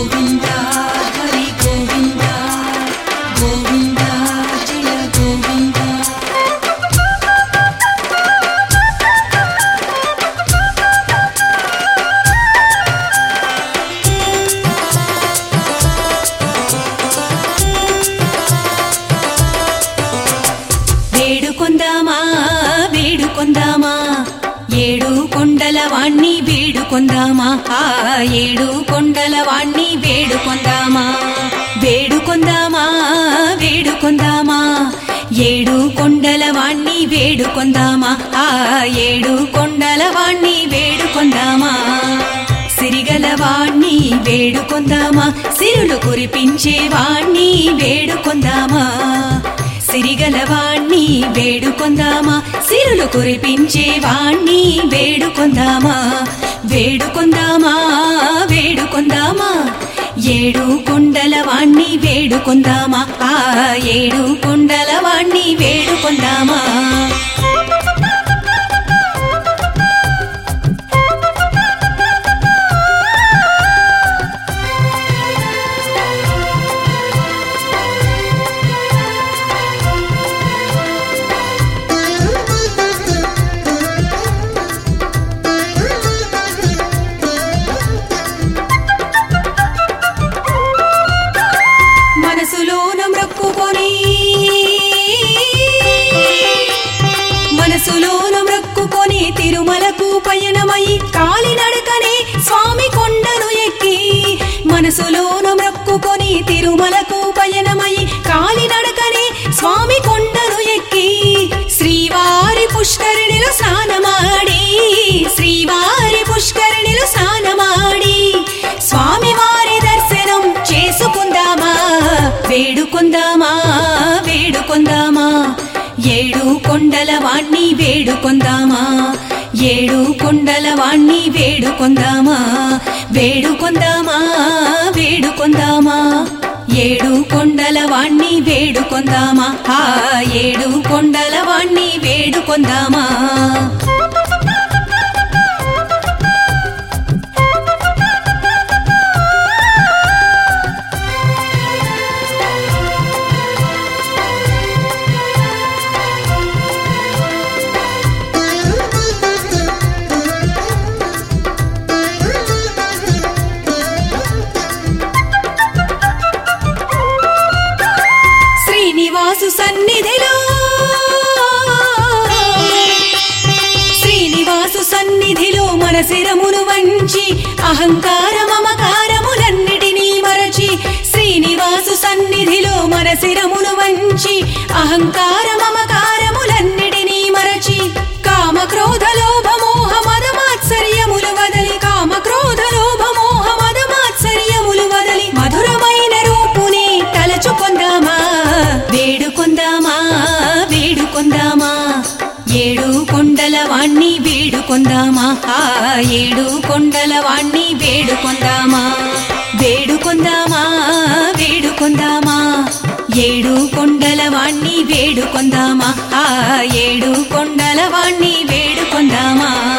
గోవింద హరి గోవింద గోవింద జయ గోవింద వేడుకొందామా వేడుకొందామా ఏడు కొండల వాణ్ణి వేడుకొందామా ఆ ఏడు కొండల వాణ్ణి వేడుకొందామా వేడుకొందామా వేడుకొందామా ఏడు కొండల వాణ్ణి వేడుకొందామా ఆ ఏడు కొండల వాణ్ణి వేడుకొందామా సిరిగల వాణ్ణి వేడుకొందామా సిరులు కురిపించే వాణ్ణి వేడుకొందామా సిరిగల వాణ్ణి వేడుకొందామా సిరులు కురిపించే వాణ్ణి వేడుకొందామా వేడుకొందామా వేడుకొందామా ఏడు కొండల వాణ్ణి వేడుకొందామా ఆ ఏడు కొండల వాణ్ణి వేడుకొందామా మనసులోన మ్రొక్కుకొని మనసులోన మ్రొక్కుకొని తిరుమలకు పయనమై కాలినడకనే స్వామి కొండను ఎక్కి మనసులోన మ్రొక్కుకొని తిరుమలకు పయనమై కాలినడకనే స్వామి కొండను ఎక్కి శ్రీవారి పుష్కరిణిలో స్నానమాడి శ్రీవారి పుష్కరిణిలో స్నానమాడి స్వామివారి దర్శనం చేసుకుందామా వేడుకొందామా వేడుకొందామా ఏడు కొండల వాణ్ణి వేడుకొందామా ఏడు కొండల వాణ్ణి వేడుకొందామా వేడుకొందామా వేడుకొందామా ఏడు కొండల వాణ్ణి వేడుకొందామా ఆ ఏడు కొండల వాణ్ణి వేడుకొందామా శ్రీనివాసు సన్నిధిలో శ్రీనివాసు సన్నిధిలో మన శిరమును వంచి అహంకార మమకారములన్నిటినీ మరచి శ్రీనివాసు సన్నిధిలో మన శిరమును వంచి అహంకార మమకారములన్నిటినీ మరచి కామ క్రోధ లోభ మోహ మద మాత్సర్యములు వదలి కామ క్రోధ లోభ మోహ మద మాత్సర్యములు వదలి మధురమైన రూపుని తలచుకొందామా వేడుకొందామా వేడుకొందామా ఏడు కొండల వాణ్ణి వేడుకొందామా ఆ ఏడు కొండల వాణ్ణి వేడుకొందామా వేడుకొందామా వేడుకొందామా ఏడు కొండల వాణ్ణి వేడుకొందామా ఆ ఏడు కొండల వాణ్ణి వేడుకొందామా